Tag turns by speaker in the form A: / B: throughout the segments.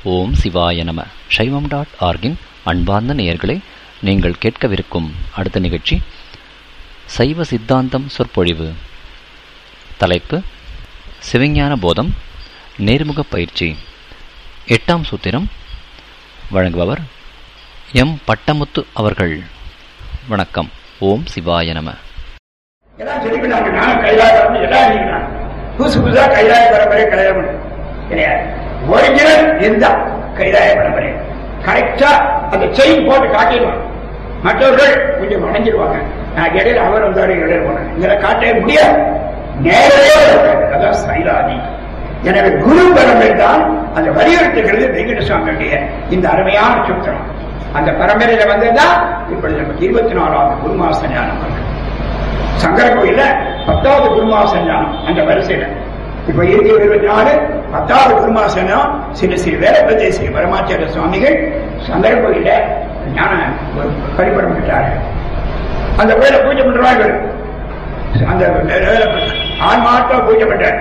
A: ஓம் சிவாய நம சைவம் டாட் ஆர்கின் அன்பார்ந்த நேயர்களே நீங்கள் கேட்கவிருக்கும் அடுத்த நிகழ்ச்சி சைவ சித்தாந்தம் சொற்பொழிவு தலைப்பு சிவஞான போதம் நேர்முக பயிற்சி எட்டாம் சூத்திரம் வழங்குபவர் எம் பட்டமுத்து அவர்கள் வணக்கம் ஓம் சிவாய நம
B: எல்லாம் சொல்லிக்கிறாங்க நான் கைலாய வரணும் எல்லாம் இருக்கிறாங்க புதுசு புதுசா கைலாய பரம்பரை கல்யாணம் கிடையாது ஒரிஜினல் இதுதான் கைலாய பரம்பரை கரெக்டா அந்த செயின் போட்டு காட்டிடுவாங்க மற்றவர்கள் கொஞ்சம் வணங்கிடுவாங்க நான் இடையில அவர் வந்தாரு இடையில போனேன் இதுல காட்டவே முடியாது நேரவே இருக்காது. அதான் சைலாதி எனவே குரு பரம்பரை தான் அந்த வலியுறுத்துகிறது வெங்கடசுவாமியுடைய இந்த அருமையான சுத்திரம் அந்த பரம்பரையில வந்ததுதான் இப்படி நமக்கு இருபத்தி நாலாவது குருமாச ஞானம் இருக்கு சங்கர கோயில்ல பத்தாவது குருமாசனம் அந்த வரிசையில இப்ப இறுதி இருபத்தி நாலு பத்தாவது குருமாசனம் சில சில வேலப்பதே ஸ்ரீ பரமாச்சாரிய சுவாமிகள் சங்கர கோயில்ல ஞான ஒரு பரிபடம் பெற்றாரு அந்த கோயில பூஜை பண்றாங்க அந்த வேலை ஆண் மாட்டம் பூஜை பண்றாரு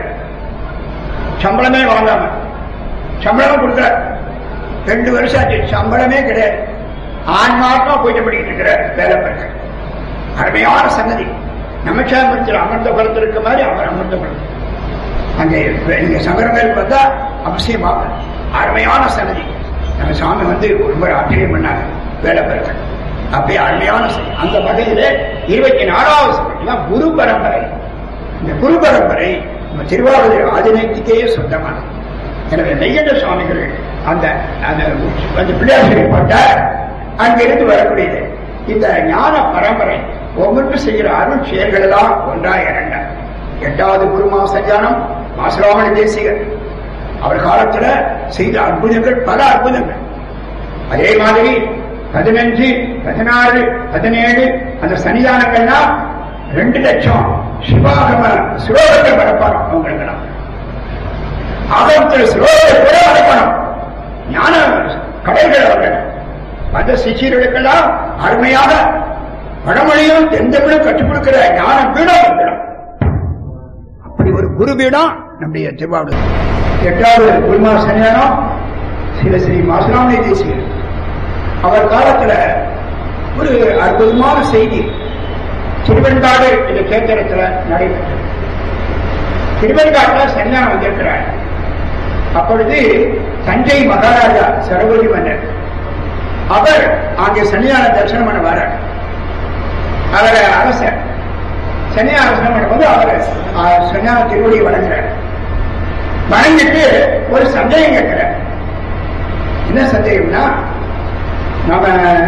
B: சம்பளமே வாங்காம சம்பளமும் கொடுக்குறாரு ரெண்டு வருஷம் ஆச்சு சம்பளமே கிடையாது ஆண் மாட்டம் பூஜை பண்ணிக்கிட்டு இருக்கிறார் வேலை பெற்ற அருமையான சன்னதி நமச்சாமத்தில் அமர்ந்த குலத்தில் இருக்க மாதிரி அவர் அமர்ந்த குலம் அங்கே நீங்க சங்கரமேல் பார்த்தா அவசியமா அருமையான சன்னதி நம்ம சாமி வந்து ரொம்ப ஆச்சரியம் பண்ணாங்க வேலை பெருக்கள் அப்பயே அருமையான சன்னதி. அந்த வகையிலே இருபத்தி நாலாவது சன்னதி தான் குரு பரம்பரை இந்த குரு பரம்பரை நம்ம திருவாவூர் ஆதினத்துக்கே சொந்தமானது எனவே நெய்யண்ட சுவாமிகள் அந்த அந்த அந்த பிள்ளையாசிரியர் போட்டார் அங்கிருந்து வரக்கூடியது இந்த ஞான பரம்பரை ஒவ்வொன்றும் செய்கிற அருள் செயல்கள் எல்லாம் ஒன்றா இரண்டா எட்டாவது குருமா சஞ்சானம் மாசுராமண தேசிகர் அவர் காலத்துல செய்த அற்புதங்கள் பல அற்புதங்கள் அதே மாதிரி பதினஞ்சு பதினாறு பதினேழு அந்த சன்னிதானங்கள்லாம் ரெண்டு லட்சம் சிவாகம சுலோகங்கள் பரப்பாங்க அவங்களுக்கெல்லாம் ஆகமத்தில் சுலோகங்கள் கூட பரப்பணும் ஞான கடல்கள் அவர்கள் அந்த சிஷியர்களுக்கெல்லாம் அருமையாக வடமொழியும் தெந்தமிழும் கற்றுக் கொடுக்கிற ஞான பீடம் வந்துடும் அப்படி ஒரு குரு பீடம் நம்முடைய திருவாவூர் எட்டாவது குருமா சன்னியானம் சில ஸ்ரீ மாசுராமணி தேசியர் அவர் காலத்துல ஒரு அற்புதமான செய்தி திருவெண்காடு என்ற கேத்திரத்துல நடைபெற்றது திருவெண்காட்டுல சன்னியானம் வந்திருக்கிறார் அப்பொழுது தஞ்சை மகாராஜா சரபதி மன்னர் அவர் அங்கே சன்னியான தரிசனம் பண்ண வரார் அவர் அரசர் சன்னியான தரிசனம் பண்ணும்போது அவர் சன்னியான திருவடியை வணங்குறார் வணங்கிட்டு ஒரு சந்தேகம் கேட்கிறார் என்ன சந்தேகம்னா நம்ம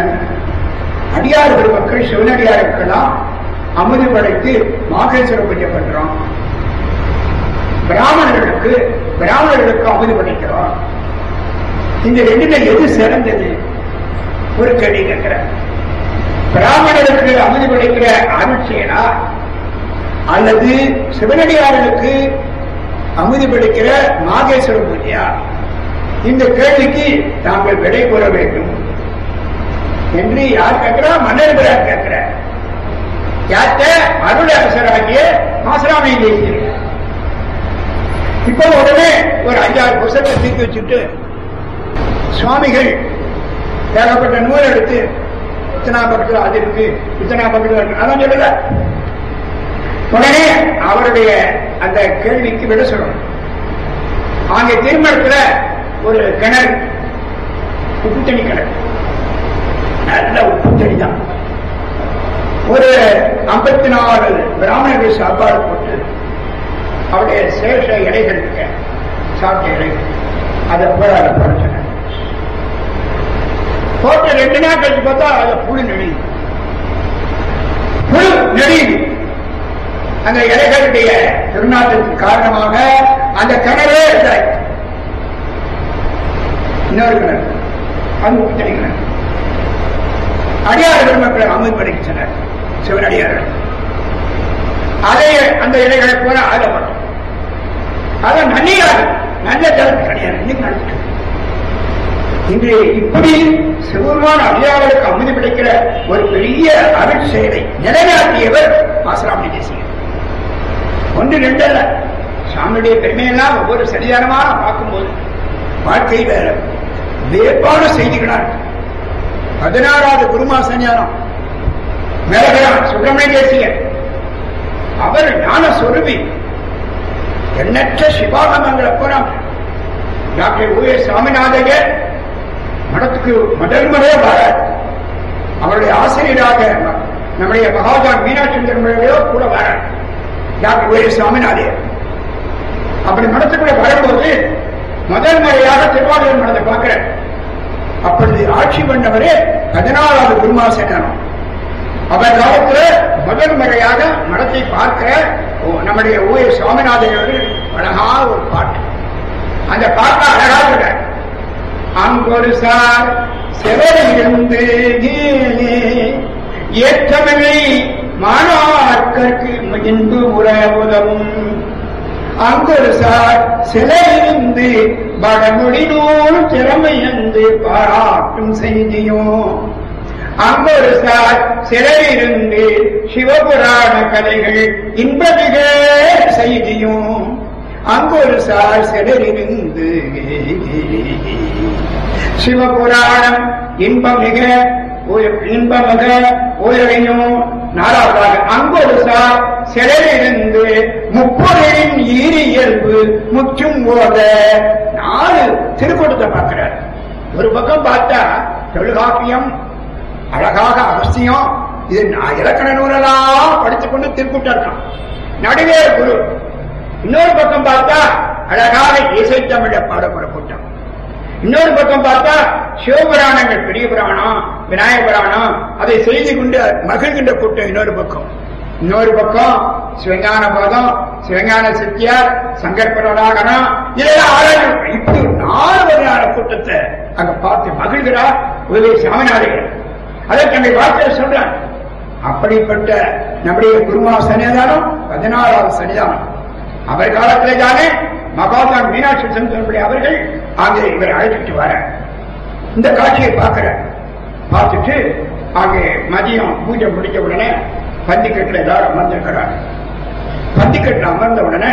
B: அடியார்கள் மக்கள் சிவனடியாருக்கெல்லாம் அமுது படைத்து மாகேஸ்வர பூஜை பண்றோம் பிராமணர்களுக்கு பிராமணர்களுக்கு அமுது படைக்கிறோம் இந்த ரெண்டுல எது சிறந்தது ஒரு கேள்வி கேட்கிற பிராமணருக்கு அமுது படைக்கிற அருள் செயலா அல்லது சிவனடியார்களுக்கு அமுது படைக்கிற நாகேஸ்வர பூஜையா இந்த கேள்விக்கு தாங்கள் விடை கூற வேண்டும் என்று யார் கேட்கிறா மன்னர் பிரார் கேட்கிற யார்கிட்ட அருள் அரசராகிய மாசராமையை பேசியிருக்க இப்போ உடனே ஒரு அஞ்சாறு புத்தகத்தை தூக்கி வச்சுட்டு சுவாமிகள் ஏகப்பட்ட நூல் எடுத்து இத்தனா பக்கத்தில் அது இருக்கு இத்தனா பக்கத்தில் இருக்கு அதான் சொல்லல உடனே அவருடைய அந்த கேள்விக்கு விட சொல்லணும் அங்கே திருமணத்துல ஒரு கிணறு உப்பு தண்ணி கிணறு நல்ல உப்பு தண்ணி தான் ஒரு ஐம்பத்தி நாலு பிராமணர்கள் சாப்பாடு போட்டு அவருடைய சேஷ இலைகள் இருக்க சாப்பிட்ட இலைகள் அதை போராட போட போட்ட ரெண்டு நாள் கழிச்சு பார்த்தா அதை புழு நெடியுது புழு நெடியுது அந்த இலைகளுடைய திருநாட்டத்துக்கு காரணமாக அந்த கிணறே இருந்தாய் இன்னொரு கிணறு அது உப்பு கிணறு அடியார் பெருமக்களை அமுதப்படுத்தி சொன்னார் சிவனடியார்கள் அதை அந்த இலைகளை போல ஆகப்பட்டோம் அதை நன்னியாக நல்ல ஜலத்து கிடையாது இன்னைக்கு நடந்துட்டு இன்று இப்படி சிவருமான அடியார்களுக்கு அமுதி பிடிக்கிற ஒரு பெரிய அருள் செயலை நிலைநாட்டியவர் ஆசிராமணி தேசிகர் ஒன்று ரெண்டு அல்ல சாமியுடைய பெருமையெல்லாம் ஒவ்வொரு சரிதானமாக பார்க்கும்போது வாழ்க்கையில வேப்பான செய்திகளா இருக்கு பதினாறாவது குருமா சன்னியானம் மேலகிறான் சுப்பிரமணிய தேசியர் அவர் ஞான சொருபி எண்ணற்ற சிவாகமங்களை போறாங்க டாக்டர் ஓ எஸ் சாமிநாதையர் மடத்துக்கு முதல் முறையே வரார் அவருடைய ஆசிரியராக நம்முடைய மகாஜான் மீனாட்சி சுந்தரமையோ கூட வரார் டாக்டர் ஓ எஸ் சாமிநாதையர் அப்படி மடத்துக்குள்ள வரும்போது முதல் முறையாக திருவாரூர் மனதை பார்க்கிறார் அப்பொழுது ஆட்சி பண்ணவரே பதினாறாவது குருமாசனம் அவர் காலத்துல முதல் முறையாக மடத்தை பார்க்கிற ஓ- நம்முடைய ஓ எஸ் சுவாமிநாதன் அவர்கள் அழகான ஒரு பாட்டு அந்த பாட்டு அழகா சொல்ற அங்கொரு சார் செவரிலிருந்து ஏற்றமில்லை மாணாக்கருக்கு இன்பு உற உதவும் அங்கொரு சார் சிலையிருந்து வடமொழி நூல் திறமையந்து பாராட்டும் செய்தியும் அங்கொரு சார் சிலையிருந்து சிவபுராண கதைகள் இன்பமிக செய்தியும் அங்கொரு சார் சிலரிருந்து சிவபுராணம் இன்பமிக உய- இன்பமிக உயரையும் நாலாவதாக அங்கொரு சார் சிலரிருந்து முப்பொருளின் ஈரியல்பு முற்றும் போத நாலு திருக்கூட்டத்தை பார்க்கிறார் ஒரு பக்கம் பார்த்தா தொல்காப்பியம் அழகாக அவசியம் இது நான் இலக்கண நூலெல்லாம் படித்துக்கொண்டு திருக்கூட்டம் இருக்கான் நடுவே குரு இன்னொரு பக்கம் பார்த்தா அழகாக இசைத்தமிழ பாடப்பட கூட்டம் இன்னொரு பக்கம் பார்த்தா சிவபுராணங்கள் பெரிய புராணம் விநாயக புராணம் அதை செய்து கொண்டு மகிழ்கின்ற கூட்டம் இன்னொரு பக்கம் இன்னொரு பக்கம் சிவஞான போதம் சிவஞான சித்தியார் சங்கற்பராகனம் இதெல்லாம் ஆராய்ச்சி இப்படி ஒரு நாலு வகையான கூட்டத்தை அங்க பார்த்து மகிழ்கிறார் உதவி சாமிநாதர் அதை தன்னை வார்த்தையை சொல்றார் அப்படிப்பட்ட நம்முடைய குருமா சன்னிதானம் பதினாறாவது சன்னிதானம் அவர் காலத்திலே தானே மகாத்தான் மீனாட்சி சுந்தரம்படி அவர்கள் அங்கே இவரை அழைச்சிட்டு வர இந்த காட்சியை பார்க்கிற பார்த்துட்டு அங்கே மதியம் பூஜை முடிஞ்ச உடனே பந்திக்கட்டில் எல்லாரும் அமர்ந்திருக்கிறார் பந்திக்கட்டில் அமர்ந்த உடனே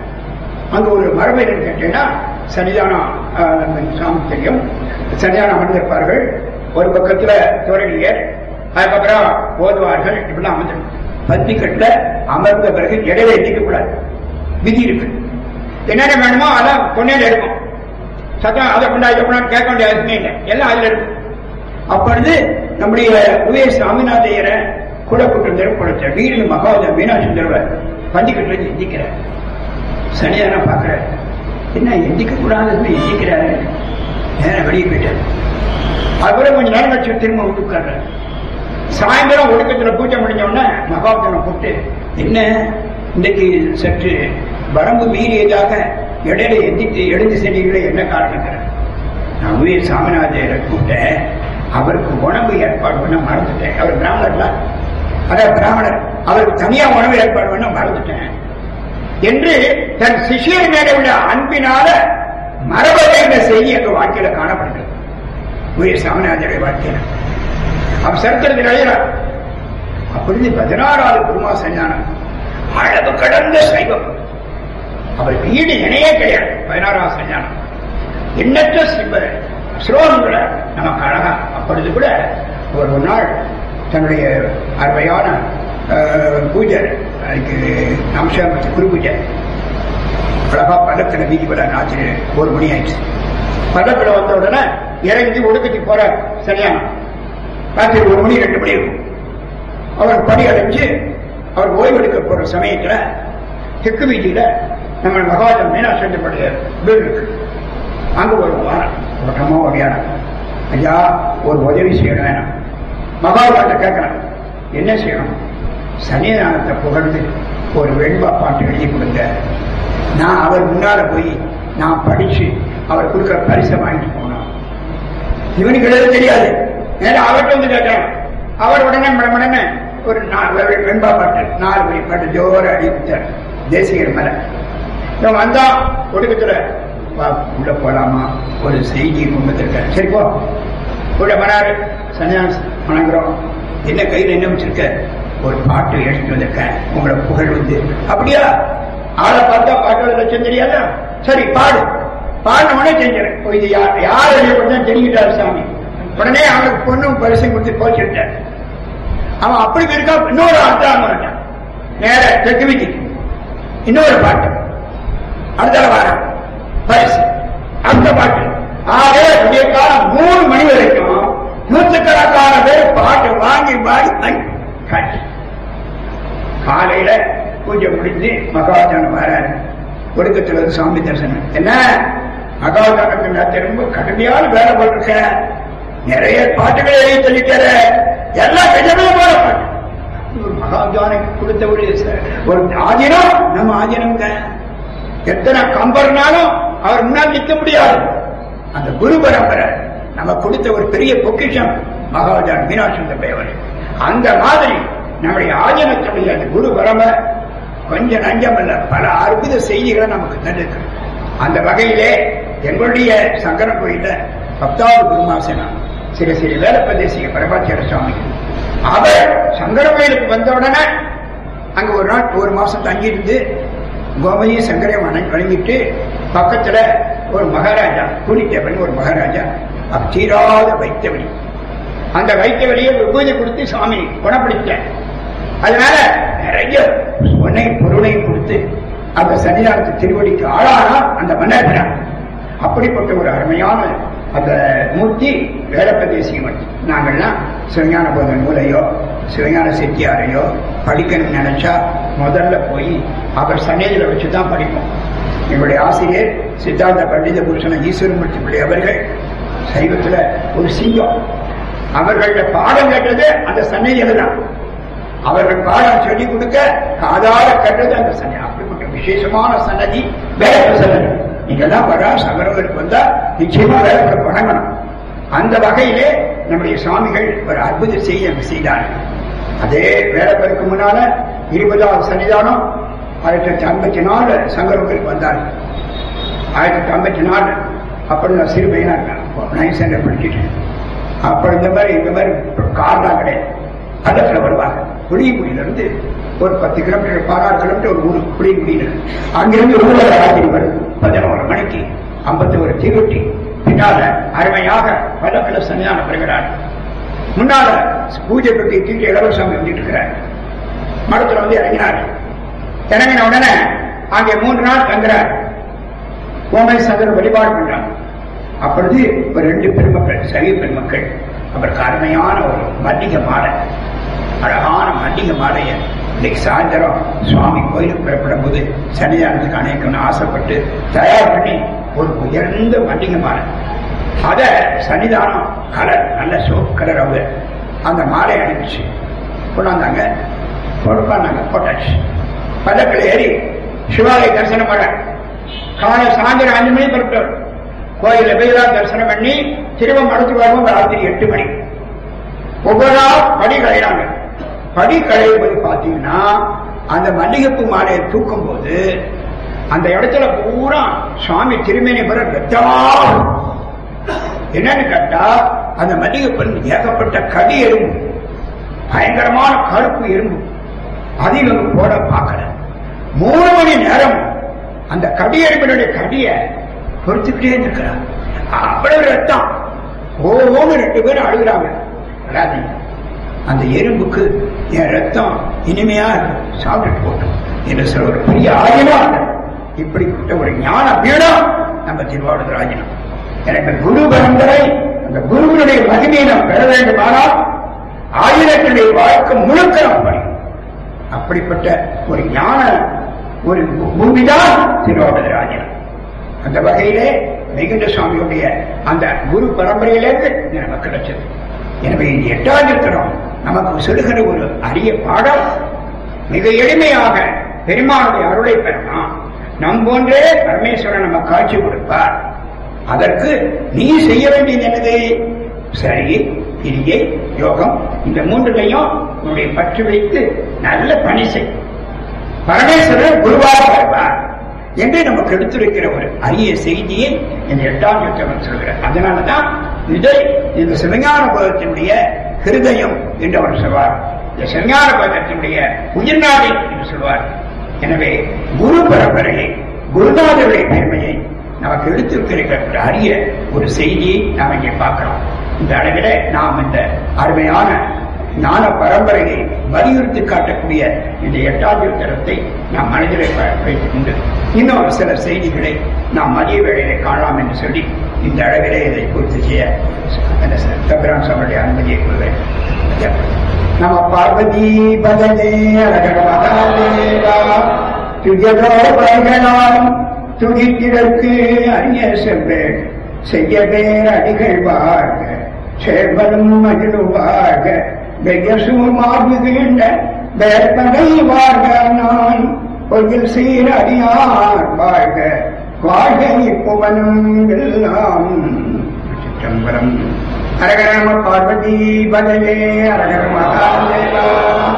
B: அங்க ஒரு மரபு என்னன்னு கேட்டீங்கன்னா சன்னிதானம் ஆஹ், நம்ம சாமி தெரியும் சன்னிதானம் அமர்ந்திருப்பார்கள் ஒரு பக்கத்துல துறையியர் அதுக்கப்புறம் ஓதுவார்கள் இப்படிலாம் அமர்ந்து பந்திக்கட்டில் அமர்ந்த பிறகு இடையில எண்ணிக்க கூடாது விதி இருக்கு என்னென்ன வேணுமோ அதான் பொண்ணையில இருக்கும் சத்தம் அதை கொண்டா இதை கொண்டா கேட்க வேண்டிய அவசியமே இல்லை எல்லாம் அதுல இருக்கும் அப்பொழுது நம்முடைய உதய சாமிநாதையரை கூட கூட்டு கொடுத்த வீடு மகாவத மீனாட்சி தருவர் பந்திக்கட்டுல எந்திக்கிறார் சனிதான பார்க்கிறார் என்ன எந்திக்க கூடாதுன்னு எந்திக்கிறாரு நேரம் வெளியே போயிட்டார் அதுக்கப்புறம் கொஞ்ச நேரம் கழிச்சு திரும்ப வந்து உட்கார்றாரு சாயந்தரம் ஒடுக்கத்துல பூஜை முடிஞ்ச உடனே மகாபுரம் கூப்பிட்டு என்ன இன்னைக்கு சற்று வரம்பு மீறியதாக இடையில எந்திட்டு எழுந்து சென்றீங்களே என்ன காரணம் நான் உயிர் சாமிநாதையரை கூப்பிட்டேன் அவருக்கு உணவு ஏற்பாடு பண்ண மறந்துட்டேன் அவர் பிராமணர்ல அதான் பிராமணர் அவருக்கு தனியா உணவு ஏற்பாடு பண்ண மறந்துட்டேன் என்று தன் சிஷியர் மேல உள்ள அன்பினால மரபதை என்ற செய்தி எங்க வாழ்க்கையில காணப்படுகிறது உயிர் சாமிநாதருடைய வாழ்க்கையில அவர் சரித்திரத்தில் எழுதுறார் அப்பொழுது பதினாறாவது குருமா சஞ்ஞானம் அளவு கடந்த சைவம் அவர் வீடு இணையே கிடையாது பதினாறாவது சஞ்ஞானம் எண்ணற்ற சிவ ஸ்லோகங்களை நமக்கு அழகா அப்பொழுது கூட ஒரு ஒரு நாள் தன்னுடைய அருமையான அஹ், பூஜை அதுக்கு அம்சாமத்து குரு பூஜை அழகா பல்லக்கில் வீதி வர ராத்திரி ஒரு மணி ஆயிடுச்சு பல்லக்கில் வந்த உடனே இறங்கி ஒடுக்கத்துக்கு போற சரியான ராத்திரி ஒரு மணி ரெண்டு மணி இருக்கும் அவர் படி அடைஞ்சு அவர் ஓய்வெடுக்க போற சமயத்துல தெற்கு வீதியில நம்ம மகாஜன் மீனாட்சி வீடு இருக்கு அங்க ஒரு வாரம் ஓட்டமா ஓடியாரம் ஐயா ஒரு உதவி செய்யணும் வேணாம் மகாபாரத கேட்கிறேன் என்ன செய்யணும் சன்னிதானத்தை புகழ்ந்து ஒரு வெண்பா பாட்டு எழுதி கொடுங்க நான் அவர் முன்னால போய் நான் படிச்சு அவர் கொடுக்குற பரிசை வாங்கிட்டு போனோம் இவனுக்கு எழுத தெரியாது நேரா அவர்கிட்ட வந்து கேட்டான் அவர் உடனே மடமடன்னு ஒரு நா- வெ- வெண்பா பாட்டு நாலு மணி பாட்டு ஜோர அடி கொடுத்தார் தேசிகர் மேல இவன் வந்தா ஒடுக்கத்துல வா உள்ள போலாமா ஒரு செய்தி கொண்டு வந்திருக்காரு சரி போ உள்ள வராரு சன்னியாசி வணங்குறோம் என்ன கையில் என்ன வச்சிருக்க ஒரு பாட்டு எடுத்துட்டு வந்திருக்கேன் உங்களை புகழ் வந்து அப்படியா ஆளை பார்த்தா பாட்டோட லட்சம் தெரியாதா சரி பாடு பாடின உடனே செஞ்சிடறேன் ஓ, இது யார் யார் எழுதிய கொஞ்சம் தெரிஞ்சுட்டாரு சாமி உடனே அவனுக்கு பொண்ணும் பரிசு கொடுத்து போச்சுட்டேன் அவன் அப்படி இருக்கா இன்னொரு அர்த்தம் மாட்டான் நேர தெற்கு வீட்டுக்கு இன்னொரு பாட்டு அடுத்த வாரம் பரிசு அடுத்த பாட்டு ஆகவே விடிய காலம் மூணு மணி வரைக்கும் நூற்றுக்கணக்கான பேர் பாட்டு வாங்கி பாடி மணி காட்சி காலையில பூஜை முடிஞ்சு மகாவதானம் வராரு ஒடுக்கத்துல வந்து சுவாமி தரிசனம் என்ன மகாவதானத்துக்கு நான் திரும்ப கடுமையான வேலை போட்டிருக்கேன் நிறைய பாட்டுகளை எழுதி சொல்லிட்டாரு எல்லாம் கஜமே போல பாட்டு ஒரு மகாவதானுக்கு கொடுத்த ஒரு ச- ஒரு ஆதீனம் நம்ம ஆதீனம் தான் எத்தனை கம்பர்னாலும் அவர் முன்னால் நிற்க முடியாது அந்த குரு பரம்பரை நம்ம கொடுத்த ஒரு பெரிய பொக்கிஷம் மகாவதான மீனாட்சி தம்பையவர் அந்த மாதிரி நம்முடைய ஆஜனத்துடைய அந்த குரு பரம்பரை கொஞ்சம் நஞ்சம் இல்ல பல அற்புத செய்திகளை நமக்கு தந்திருக்கு அந்த வகையிலே எங்களுடைய சங்கர கோயில பத்தாவது குருமாசனம் சில சில வேலப்பதேசிக பிரபாச்சார சுவாமி அவர் சங்கர கோயிலுக்கு வந்த உடனே அங்க ஒரு நாள் ஒரு மாசம் தங்கியிருந்து கோமதியும் சங்கரையும் வணங்கி வணங்கிட்டு பக்கத்துல ஒரு மகாராஜா கூலித்தேவன் ஒரு மகாராஜா அவர் தீராத வைத்தவழி அந்த வைத்த வழியை விபூதி கொடுத்து சாமி குணப்படுத்திட்டேன் அதனால நிறைய பொன்னை பொருளை கொடுத்து அந்த சன்னிதானத்து திருவடிக்கு ஆளானா அந்த மன்னர் அப்படிப்பட்ட ஒரு அருமையான அந்த மூர்த்தி வேடப்பிரதேசியம் நாங்கள்லாம் சிவஞான போத நூலையோ சிவஞான செட்டியாரையோ படிக்கணும்னு நினைச்சா முதல்ல போய் அவர் சன்னதியில வச்சு தான் படிப்போம் எங்களுடைய ஆசிரியர் சித்தாந்த பண்டித பூஷண ஈஸ்வரமூர்த்தி பிள்ளை அவர்கள் சைவத்துல ஒரு சிங்கம் அவர்கள பாடம் கேட்டது அந்த சன்னதியில தான் அவர்கள் பாடம் சொல்லிக் கொடுக்க காதால கட்டது அந்த சன்னதி அப்படிப்பட்ட விசேஷமான சன்னதி வேற சன்னதி நீங்க தான் வரா சகரவருக்கு வந்தா நிச்சயமா வேற வணங்கணும் அந்த வகையிலே நம்முடைய சுவாமிகள் ஒரு அற்புத செய்தி அங்கு செய்தார்கள் அதே வேலைப்பருக்கு முன்னால இருபதாவது சன்னிதானம் ஆயிரத்தி தொள்ளாயிரத்தி ஐம்பத்தி நாலு சங்கரவர்களுக்கு வந்தார்கள் ஆயிரத்தி தொள்ளாயிரத்தி ஐம்பத்தி நாலு அப்படி நான் சிறு பையனா இருக்கேன் நைன் ஸ்டாண்டர்ட் படிச்சுட்டேன் அப்ப இந்த மாதிரி இந்த மாதிரி கார்லாம் கிடையாது பள்ளத்துல வருவாங்க புளியங்குடியில இருந்து ஒரு பத்து கிலோமீட்டர் பதினாறு கிலோமீட்டர் ஒரு ஊர் புளியங்குடியில அங்கிருந்து ஊழல் ராத்திரி வரும் பதினோரு மணிக்கு ஐம்பத்தி ஒரு தீவட்டி பின்னால அருமையாக பல்லக்கில சன்னிதான பெறுகிறார் முன்னால பூஜை பெட்டி தீட்டு இளவரசாமி வந்துட்டு இருக்கிறார் மடத்துல வந்து இறங்கினார் இறங்கின உடனே அங்கே மூன்று நாள் தங்குறார் கோமை சங்கர் வழிபாடு பண்றாங்க அப்பொழுது ஒரு ரெண்டு பெருமக்கள் சைவ பெருமக்கள் அவருக்கு அருமையான ஒரு மல்லிகை மாலை அழகான மல்லிகை மாலையை இன்னைக்கு சாயந்தரம் சுவாமி கோயிலுக்கு புறப்படும் போது சன்னிதானத்துக்கு அணைக்கணும்னு ஆசைப்பட்டு தயார் பண்ணி ஒரு உயர்ந்த மல்லிகை மாலை அத சன்னிதானம் கலர் நல்ல சோப் கலர் அவங்க அந்த மாலை அனுப்பிச்சு கொண்டாந்தாங்க கொடுப்பாங்க போட்டாச்சு பல்லக்கில் ஏறி சிவாலய தரிசனம் பண்ண காலை சாயந்தரம் அஞ்சு மணி புறப்பட்டார் கோயில போய் தான் தரிசனம் பண்ணி திரும்ப மடத்துக்கு வருவோம் ராத்திரி எட்டு மணி ஒவ்வொரு நாள் படி களையிறாங்க படி களையும் போது பாத்தீங்கன்னா அந்த மல்லிகைப்பூ மாலையை தூக்கும் போது அந்த இடத்துல பூரா சுவாமி திருமேனி பெற ரத்தமா என்னன்னு கேட்டா அந்த மல்லிகைப்பூ ஏகப்பட்ட கடி எறும்பு பயங்கரமான கருப்பு எறும்பு அதையும் இவங்க போட பார்க்கல மூணு மணி நேரம் அந்த கடி எறும்பினுடைய கடிய பொறுத்துக்கிட்டே இருக்கிறார் அவ்வளவு ரத்தம் ஓன்னு ரெண்டு பேரும் அழுகுறாங்க அழாதீங்க அந்த எறும்புக்கு என் ரத்தம் இனிமையா இருக்கும் சாப்பிட்டு போட்டோம் என்று சொல்ல ஒரு பெரிய ஆயுதம் இப்படிப்பட்ட ஒரு ஞான பீடம் நம்ம திருவாவூர் ராஜனம் எனக்கு குரு பரம்பரை அந்த குருவினுடைய மகிமையை நாம் பெற வேண்டுமானால் ஆயிரத்தினுடைய வாழ்க்கை முழுக்க நாம் படிக்கணும் அப்படிப்பட்ட ஒரு ஞான ஒரு பூமிதான் திருவாவூர் ராஜனம் அந்த வகையிலே வைகுண்ட சுவாமியுடைய அந்த குரு பரம்பரையிலிருந்து இது நமக்கு கிடைச்சது எனவே இது எட்டாவது இருக்கிறோம் நமக்கு சொல்லுகிற ஒரு அரிய பாடம் மிக எளிமையாக பெருமானுடைய அருளை பெறலாம் நம் போன்றே பரமேஸ்வரன் நம்ம காட்சி கொடுப்பார் அதற்கு நீ செய்ய வேண்டியது என்னது சரி கிரியை யோகம் இந்த மூன்றுலையும் உன்னுடைய பற்று வைத்து நல்ல பணி செய் பரமேஸ்வரர் குருவாக வருவார் என்று நமக்கு எடுத்துரைக்கிற ஒரு அரிய செய்தியை இந்த எட்டாம் யுத்தவன் சொல்கிறார் அதனாலதான் இதை இந்த சிவஞான பதத்தினுடைய ஹிருதயம் என்று அவர் சொல்வார் இந்த சிவஞான பதத்தினுடைய உயிர்நாடி என்று சொல்வார் எனவே குரு பரம்பரையை குருநாதருடைய பெருமையை நமக்கு எடுத்திருக்கிற ஒரு அரிய ஒரு செய்தியை நாம் இங்கே பார்க்கலாம் இந்த அளவிலே நாம் இந்த அருமையான ஞான பரம்பரையை வலியுறுத்தி காட்டக்கூடிய இந்த எட்டாவது தரத்தை நாம் மனதிலே ப- வைத்துக் கொண்டு இன்னும் சில செய்திகளை நாம் மதிய வேளையிலே காணலாம் என்று சொல்லி இந்த அளவிலே இதை பூர்த்தி செய்ய அந்த ச- தம்பிரான் சாமியுடைய அனுமதியை கொள்வேன் நம பார்வதி பதனே அழகர் மகாதேவா துயதோ பைகளாம் துதித்திடற்கு அரிய செவ்வேன் செய்ய பேர் அடிகள் வாழ்க சேர்வனும் மகிழ்வாக வெயசூர் மார்புகின்ற வேற்பகை வாழ்க நான் பொய்யில் சீர் அடியார் வாழ்க வாழ்க இப்புவனும் எல்லாம் சிற்றம்பலம் அரகரம பார்வதி பதவே அரகர மகாதேவா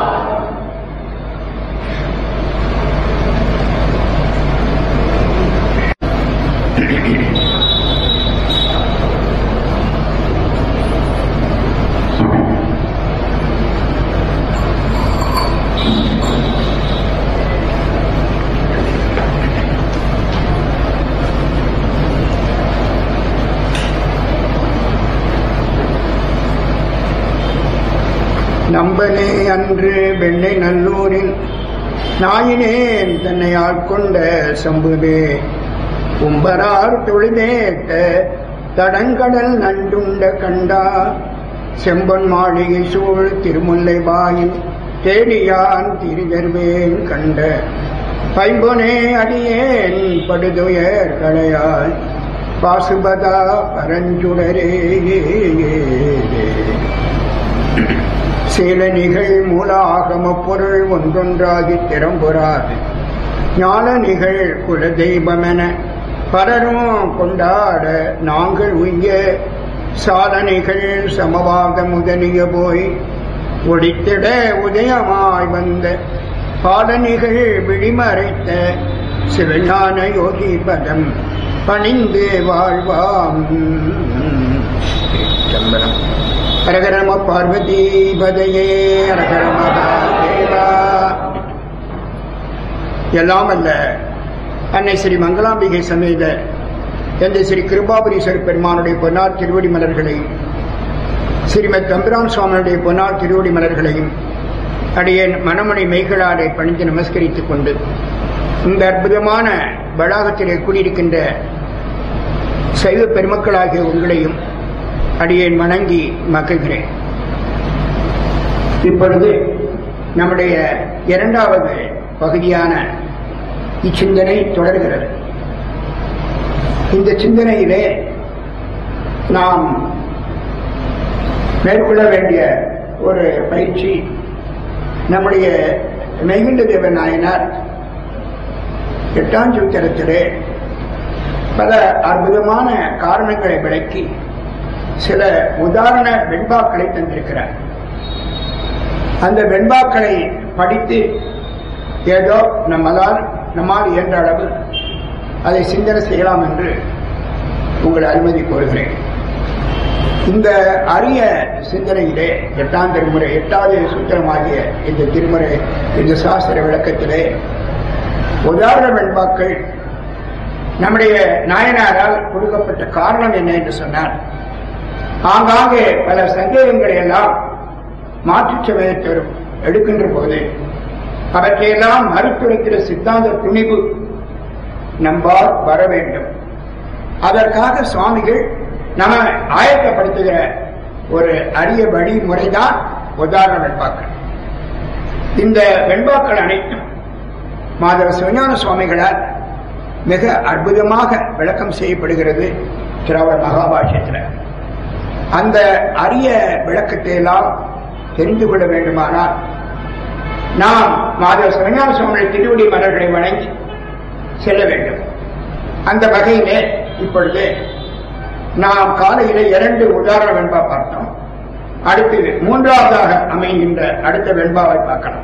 B: நம்பனே அன்று வெண்ணை நல்லூரில் நாயினேன் தன்னை ஆட்கொண்ட சம்புவே கும்பரார் தொழுதேட்ட தடங்கடல் நண்டுண்ட கண்டா செம்பன் மாளிகை சூழ் திருமுல்லை வாயில் தேடியான் திரிதர்வேன் கண்ட பைம்பொனே அடியேன் படுதுயர் களையாய் பாசுபதா பரஞ்சுடரே சீலனிகள் மூல ஆகம பொருள் ஒன்றொன்றாகித் திறம்புறாது ஞான நிகழ் குல தெய்வமென பலரும் கொண்டாட நாங்கள் உய்ய சாதனைகள் சமவாத முதலிய போய் ஒடித்திட உதயமாய் வந்த பாடனிகள் விழிமறைத்த சிவஞான யோகி பதம் பணிந்து வாழ்வாம் சிதம்பரம் ஹரஹரம பார்வதி பதையே ஹரஹர மகாதேவா எல்லாம் அல்ல அன்னை ஸ்ரீ மங்களாம்பிகை சமேத எந்த ஸ்ரீ கிருபாபுரீஸ்வர பெருமானுடைய பொன்னார் திருவடி மலர்களையும் ஸ்ரீமத் தம்பிரான் சுவாமியுடைய பொன்னார் திருவடி மலர்களையும் அடியேன் மனமணி மெய்களாரை பணிந்து நமஸ்கரித்துக் கொண்டு இந்த அற்புதமான வளாகத்திலே கூடியிருக்கின்ற சைவ பெருமக்களாகிய உங்களையும் அடியேன் வணங்கி மகிழ்கிறேன் இப்பொழுது நம்முடைய இரண்டாவது பகுதியான இச்சிந்தனை தொடர்கிறது இந்த சிந்தனையிலே நாம் மேற்கொள்ள வேண்டிய ஒரு பயிற்சி நம்முடைய மெய்குண்ட தேவ நாயனார் எட்டாம் சூத்திரத்திலே பல அற்புதமான காரணங்களை விளக்கி சில உதாரண வெண்பாக்களை தந்திருக்கிறார் அந்த வெண்பாக்களை படித்து ஏதோ நம்மளால் நம்மால் இயன்ற அளவு அதை சிந்தனை செய்யலாம் என்று உங்கள் அனுமதி கோருகிறேன் இந்த அரிய சிந்தனையிலே எட்டாம் திருமுறை எட்டாவது சூத்திரமாகிய இந்த திருமுறை இந்த சாஸ்திர விளக்கத்திலே உதாரண வெண்பாக்கள் நம்முடைய நாயனாரால் கொடுக்கப்பட்ட காரணம் என்ன என்று சொன்னால் ஆங்காங்கே பல சந்தேகங்களை எல்லாம் மாற்றுச் சமயத்தோர் எடுக்கின்ற போது அவற்றையெல்லாம் மறுத்துரைக்கிற சித்தாந்த துணிவு நம்பால் வர வேண்டும் அதற்காக சுவாமிகள் நம்ம ஆயத்தப்படுத்துகிற ஒரு அரிய வழிமுறைதான் உதாரண வெண்பாக்கள் இந்த வெண்பாக்கள் அனைத்தும் மாதவ சிவஞான சுவாமிகளால் மிக அற்புதமாக விளக்கம் செய்யப்படுகிறது திராவிட மகாபாஷ்யத்தில் அந்த அரிய விளக்கத்தை எல்லாம் தெரிந்து கொள்ள வேண்டுமானால் நாம் மாதவ சிவஞான சுவாமிகளை திருவடி மலர்களை வணங்கி செல்ல வேண்டும் அந்த வகையிலே இப்பொழுது நாம் காலையிலே இரண்டு உதாரண வெண்பா பார்த்தோம் அடுத்து மூன்றாவதாக அமைகின்ற அடுத்த வெண்பாவை பார்க்கலாம்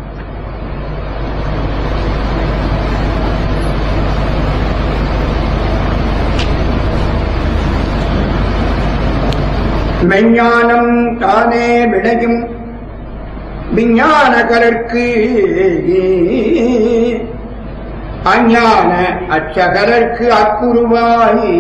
B: மெஞ்ஞானம் தானே விளையும் விஞ்ஞான கலர்க்கு அஞ்ஞான அச்சகலர்க்கு அக்குருவாயி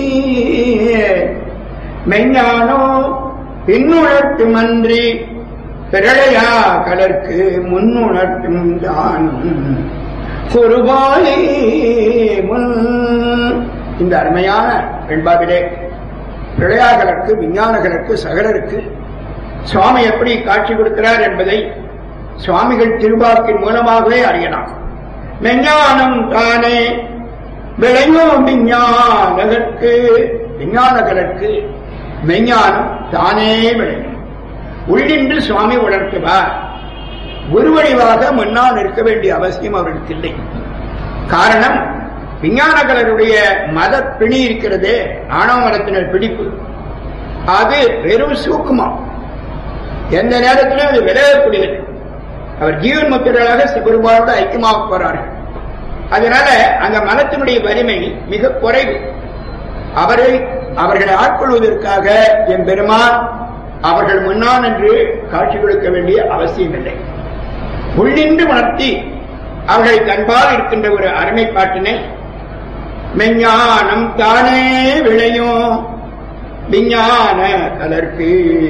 B: மெஞ்ஞானோ பின்னுணர்த்தும் அன்றி பிறழையா கலர்க்கு முன்னுணர்த்தும் தானும் குருவாயி முன் இந்த அருமையான வெண்பாவிலே பிரளயாகலருக்கு விஞ்ஞானகலருக்கு சகலருக்கு சுவாமி எப்படி காட்சி கொடுக்கிறார் என்பதை சுவாமிகள் திருவாக்கின் மூலமாகவே அறியலாம் மெஞ்ஞானம் தானே விளையும் விஞ்ஞானகற்கு விஞ்ஞானகருக்கு மெஞ்ஞானம் தானே விளையும் உள்ளின்று சுவாமி உணர்த்துவார் குருவடிவாக முன்னால் இருக்க வேண்டிய அவசியம் அவர்களுக்கு இல்லை காரணம் விஞ்ஞானகலருடைய மத பிணி இருக்கிறதே ஆணவ மரத்தினர் பிடிப்பு அது வெறும் சூக்குமம் எந்த நேரத்திலும் அது விளையக்கூடியது அவர் ஜீவன் முத்திரர்களாக சிவருபாவோடு ஐக்கியமாக போறார்கள் அதனால அந்த மனத்தினுடைய வலிமை மிக குறைவு அவரை அவர்களை ஆட்கொள்வதற்காக என் பெருமான் அவர்கள் முன்னால் என்று காட்சி கொடுக்க வேண்டிய அவசியம் இல்லை உள்ளின்று உணர்த்தி அவர்களை தன்பால் இருக்கின்ற ஒரு அருமைப்பாட்டினை மெஞ்ஞானம் தானே விளையும் விஞ்ஞான கலர்க்கு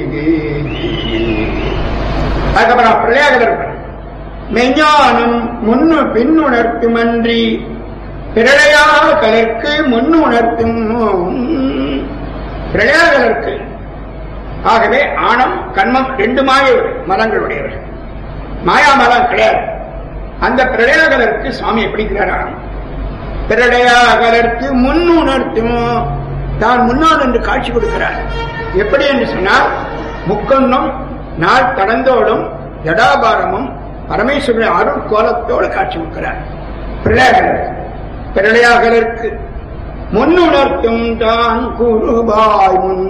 B: அதுக்கப்புறம் பிரளயாகலர் மெஞ்ஞானம் முன்னு பின்னுணர்த்தும் அன்றி பிரளயா கலர்க்கு முன்னுணர்த்தும் பிரளயாகலருக்கு ஆகவே ஆணம் கண்மம் ரெண்டு மாய மலங்களுடையவர்கள் மாயா மலம் கிடையாது அந்த பிரளயாகலருக்கு சுவாமி எப்படிங்கிறார் ஆணம் பிரளயாகலருக்கு முன்னுணர்த்தும் தான் முன்னால் என்று காட்சி கொடுக்கிறார் எப்படி என்று சொன்னால் முக்கொன்னும் நாள் கடந்தோடும் ஜடாபாரமும் பரமேஸ்வரன் அருள் கோலத்தோடு காட்சி கொடுக்கிறார் பிரளயாகலருக்கு பிரளயாகலருக்கு முன்னுணர்த்தும் தான் குருபாய் முன்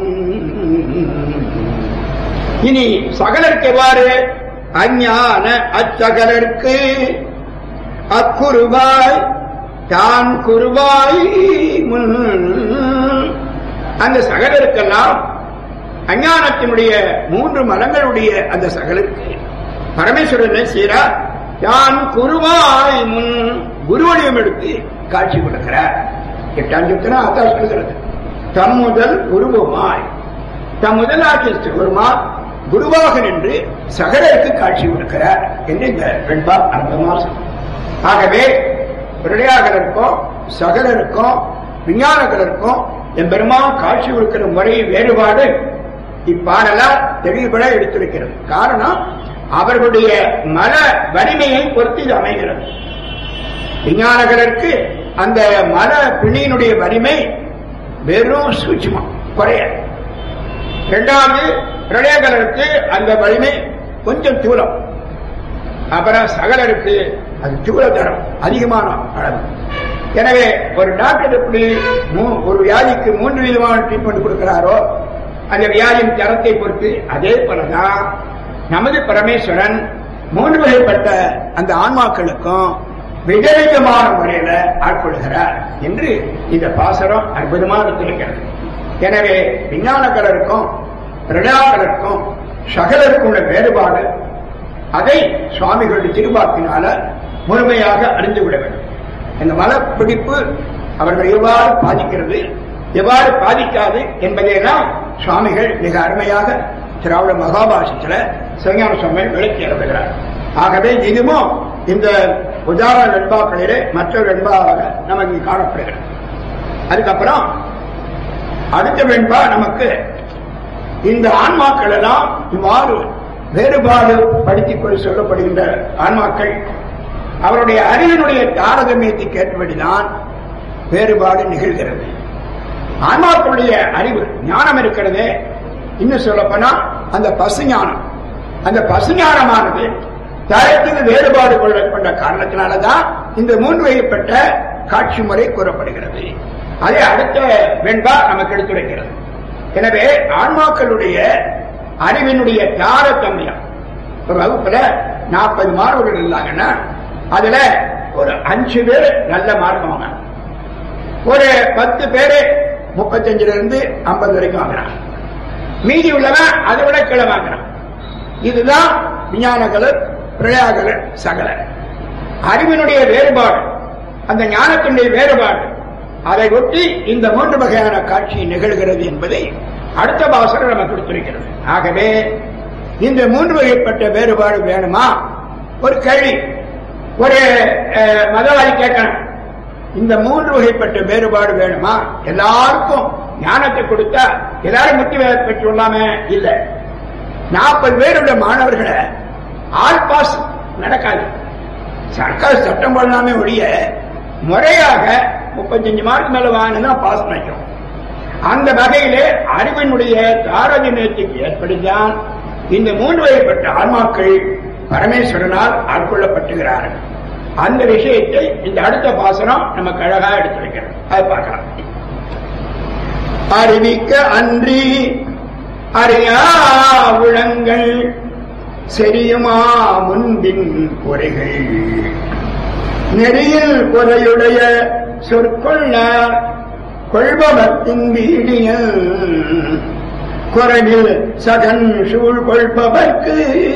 B: இனி சகலருக்கு எவ்வாறு அஞ்ஞான அச்சகலருக்கு அக்குருவாய் தான் குருவாய் முன் அந்த சகலருக்கெல்லாம் அஞ்ஞானத்தினுடைய மூன்று மரங்களுடைய அந்த சகலருக்கு பரமேஸ்வரன் செய்யறா தான் குருவாய் முன் குருவடிவம் எடுத்து காட்சி கொடுக்கிறார் எட்டாம் சுத்தனா ஆத்தா சொல்கிறது தம் முதல் குருவுமாய் தம் முதலாகிய சிவருமான் குருவாக நின்று சகலருக்கு காட்சி கொடுக்கிறார் என்று இந்த வெண்பா அர்த்தமா ஆகவே பிரளயாகலருக்கும் சகலருக்கும் விஞ்ஞானகலருக்கும் என் பெருமான் காட்சி கொடுக்கிற முறை வேறுபாடு இப்பாடலால் தெளிவுபட எடுத்திருக்கிறது காரணம் அவர்களுடைய மன வலிமையை பொறுத்து இது அமைகிறது விஞ்ஞானகலருக்கு அந்த மன பிணியினுடைய வலிமை வெறும் சூட்சமம் குறைய இரண்டாவது பிரளயகலருக்கு அந்த வலிமை கொஞ்சம் தூரம் அப்புறம் சகலருக்கு அது தூரத்தரம் அதிகமான அளவு எனவே ஒரு டாக்டர் எப்படி மூ- ஒரு வியாதிக்கு மூன்று விதமான ட்ரீட்மெண்ட் கொடுக்கிறாரோ அந்த வியாதியின் தரத்தை பொறுத்து அதே போலதான் நமது பரமேஸ்வரன் மூன்று வகைப்பட்ட அந்த ஆன்மாக்களுக்கும் விதவிதமான முறையில ஆட்கொள்கிறார் என்று இந்த பாசரம் அற்புதமாக எடுத்திருக்கிறது எனவே விஞ்ஞானக்கலருக்கும் பிரடாக்கலருக்கும் சகலருக்கும் உள்ள வேறுபாடு அதை சுவாமிகளுடைய திருவாக்கினால முழுமையாக அறிந்து விட வேண்டும் இந்த மலப்பிடிப்பு அவர்கள் எவ்வாறு பாதிக்கிறது எவ்வாறு பாதிக்காது என்பதையெல்லாம் சுவாமிகள் மிக அருமையாக திராவிட மகாபாஷத்துல சிவஞான சுவாமி விளக்கி எழுதுகிறார் ஆகவே இதுவும் இந்த உதாரண வெண்பாக்களிலே மற்றொரு வெண்பாவாக நமக்கு காணப்படுகிறது அதுக்கப்புறம் அடுத்த வெண்பா நமக்கு இந்த ஆன்மாக்கள் எல்லாம் இவ்வாறு வேறுபாடு படுத்திக் கொண்டு சொல்லப்படுகின்ற ஆன்மாக்கள் அவருடைய அறிவினுடைய தாரதமியத்தை ஏற்படிதான் வேறுபாடு நிகழ்கிறது ஆன்மாக்களுடைய அறிவு ஞானம் இருக்கிறதே இன்னும் சொல்லப்போனா அந்த பசு ஞானம் அந்த பசு ஞானமானது தரத்துக்கு வேறுபாடு கொள்ள கொண்ட காரணத்தினாலதான் இந்த மூன்று வகைப்பட்ட காட்சி முறை கூறப்படுகிறது அதை அடுத்த வெண்பா நமக்கு எடுத்துரைக்கிறது எனவே ஆன்மாக்களுடைய அறிவினுடைய தாரதமியம் ஒரு வகுப்புல நாற்பது மாணவர்கள் இருந்தாங்கன்னா அதுல ஒரு அஞ்சு பேர் நல்ல மார்க் வாங்கினாங்க ஒரு பத்து பேரு முப்பத்தஞ்சுல இருந்து ஐம்பது வரைக்கும் வாங்குறான் மீதி உள்ளவன் அதை விட கீழே வாங்குறான் இதுதான் விஞ்ஞானகலர் பிரயாகலர் சகலர் அறிவினுடைய வேறுபாடு அந்த ஞானத்தினுடைய வேறுபாடு அதை ஒட்டி இந்த மூன்று வகையான காட்சி நிகழ்கிறது என்பதை அடுத்த பாசனம் நமக்கு கொடுத்திருக்கிறது ஆகவே இந்த மூன்று வகைப்பட்ட வேறுபாடு வேணுமா ஒரு கேள்வி ஒரு அஹ், மதவாதி கேட்கணும் இந்த மூன்று வகைப்பட்ட வேறுபாடு வேணுமா எல்லாருக்கும் ஞானத்தை கொடுத்தா எல்லாரும் முக்தி பெற்றுள்ளாம இல்ல நாற்பது பேருடைய மாணவர்களை ஆல் பாஸ் நடக்காது சர்க்கார் சட்டம் பண்ணாமே ஒழிய முறையாக முப்பத்தஞ்சு மார்க் மேல வாங்கினா பாஸ் பண்ணிக்கும் அந்த வகையிலே அறிவினுடைய தாரதமியத்துக்கு ஏற்படுத்தான் இந்த மூன்று வகைப்பட்ட ஆன்மாக்கள் பரமேஸ்வரனால் ஆட்கொள்ளப்பட்டுகிறார்கள் அந்த விஷயத்தை இந்த அடுத்த பாசனம் நமக்கு அழகா எடுத்து வைக்கிறோம் அதை பார்க்கலாம் அறிவிக்க அன்றி அறியா உளங்கள் செரியுமா முன்பின் குறைகள் நெறியில் குறையுடைய சொற்கொள்ள கொள்பவத்தின் வீடியல் குறைவில் சகன் சூழ் கொள்பவர்க்கு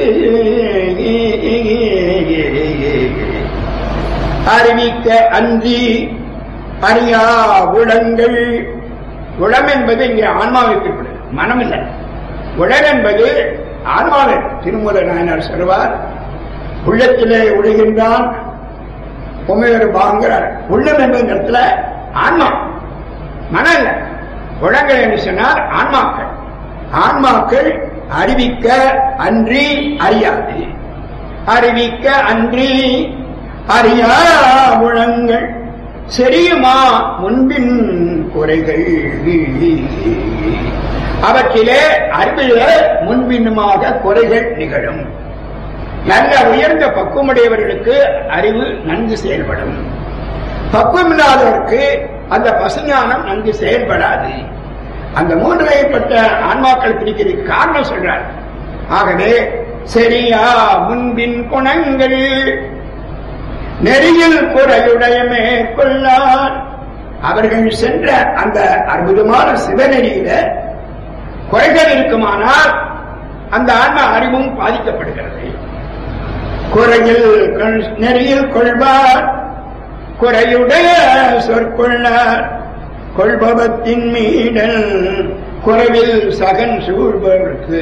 B: அறிவிக்க அன்றி அறியா உளங்கள் உளம் என்பது இங்கே ஆன்மாவை குறிப்பிடுது மனம் இல்லை உடல் என்பது ஆன்மாவை திருமூல நாயனார் சொல்வார் உள்ளத்திலே உழுகின்றான் உமையொரு பாங்கிறார் உள்ளம் என்பது இடத்துல ஆன்மா மனம் இல்லை உலங்கள் என்று சொன்னார் ஆன்மாக்கள் ஆன்மாக்கள் அறிவிக்க அன்றி அறியாது அறிவிக்க அன்றி அறியா முழங்கள் செரியுமா முன்பின் குறைகள் அவற்றிலே அறிவிலே முன்பின்னுமாக குறைகள் நிகழும் நல்ல உயர்ந்த பக்குவமுடையவர்களுக்கு அறிவு நன்கு செயல்படும் பக்குவமில்லாதவருக்கு அந்த பசுஞானம் நன்கு செயல்படாது அந்த மூன்று வகைப்பட்ட ஆன்மாக்கள் பிரிக்கிறதுக்கு காரணம் சொல்றார் ஆகவே சரியா முன்பின் குணங்கள் நெறியில் குறையுடைய மேற்கொள்ளார் அவர்கள் சென்ற அந்த அற்புதமான சிவநெறியில குறைகள் இருக்குமானால் அந்த ஆன்ம அறிவும் பாதிக்கப்படுகிறது குறையில் கொள்- நெறியில் கொள்வார் குறையுடைய சொற்கொள்ளார் கொள்பவத்தின் மீடல் குறைவில் சகன் சூழ்பவர்க்கு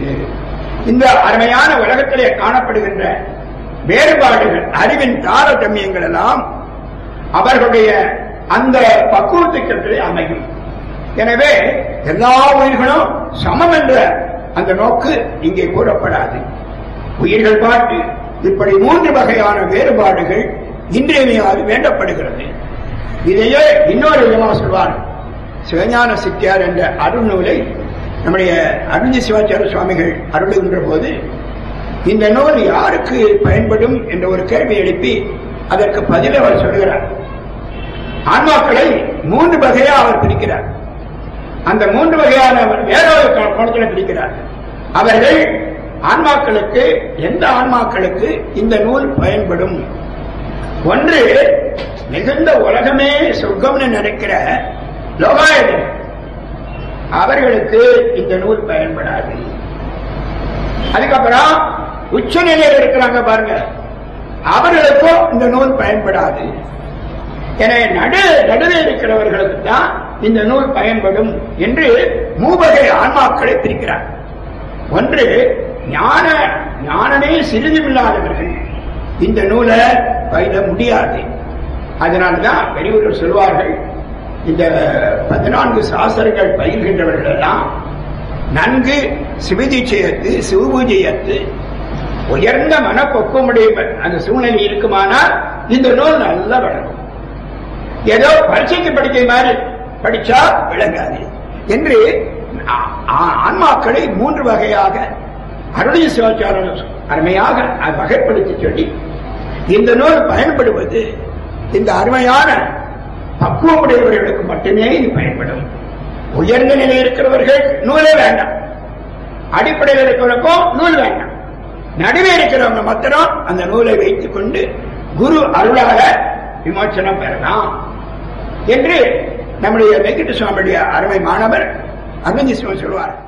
B: இந்த அருமையான உலகத்திலே காணப்படுகின்ற வேறுபாடுகள் அறிவின் தாரதமியங்கள் எல்லாம் அவர்களுடைய அந்த பக்குவத்துக்கு அமையும் எனவே எல்லா உயிர்களும் சமம் என்ற அந்த நோக்கு இங்கே கூறப்படாது உயிர்கள் பாட்டு இப்படி மூன்று வகையான வேறுபாடுகள் இன்றியமையாது வேண்டப்படுகிறது இதையே இன்னொரு விதமாக சொல்வார் சிவஞான சித்தியார் என்ற அருள் நூலை நம்முடைய அருஞ்சி சிவாச்சாரிய சுவாமிகள் அருளுகின்ற போது இந்த நூல் யாருக்கு பயன்படும் என்ற ஒரு கேள்வி எழுப்பி அதற்கு பதில் அவர் சொல்கிறார் ஆன்மாக்களை மூன்று வகையா அவர் பிரிக்கிறார் அந்த மூன்று வகையான வேறொரு கோணத்தில் பிரிக்கிறார் அவர்கள் ஆன்மாக்களுக்கு எந்த ஆன்மாக்களுக்கு இந்த நூல் பயன்படும் ஒன்று மிகுந்த உலகமே சொர்க்கம்னு நினைக்கிற லோகாயதன் அவர்களுக்கு இந்த நூல் பயன்படாது அதுக்கப்புறம் உச்ச நிலையில் இருக்கிறாங்க பாருங்க அவர்களுக்கும் இந்த நூல் பயன்படாது எனவே நடு நடுவே இருக்கிறவர்களுக்கு தான் இந்த நூல் பயன்படும் என்று மூவகை ஆன்மாக்களை பிரிக்கிறார் ஒன்று ஞான ஞானமே சிறிதுமில்லாதவர்கள் இந்த நூலை பயில முடியாது அதனால்தான் பெரியவர்கள் சொல்வார்கள் இந்த பதினான்கு சாஸ்திரங்கள் பயில்கின்றவர்கள் எல்லாம் நன்கு சிவதீட்சையத்து சிவபூஜையத்து உயர்ந்த மனப்பக்குவமுடைய அந்த சூழ்நிலை இருக்குமானால் இந்த நூல் நல்லா வளரும் ஏதோ பரீட்சைக்கு படிக்கிற மாதிரி படிச்சா விளங்காது என்று ஆ- ஆ- ஆன்மாக்களை மூன்று வகையாக அருளிய சிவாச்சாரர் அருமையாக அதை வகைப்படுத்தி சொல்லி இந்த நூல் பயன்படுவது இந்த அருமையான பக்குவமுடையவர்களுக்கு மட்டுமே இது பயன்படும் உயர்ந்த நிலையில் இருக்கிறவர்கள் நூலே வேண்டாம் அடிப்படையில் இருக்கிறவருக்கும் நூல் வேண்டாம் நடுவே இருக்கிறவங்க மாத்திரம் அந்த நூலை வைத்துக் கொண்டு குரு அருளாக விமோச்சனம் பெறலாம் என்று நம்முடைய வெங்கட சுவாமியுடைய அருமை மாணவர் அருணஞ்சி சிவன் சொல்வார்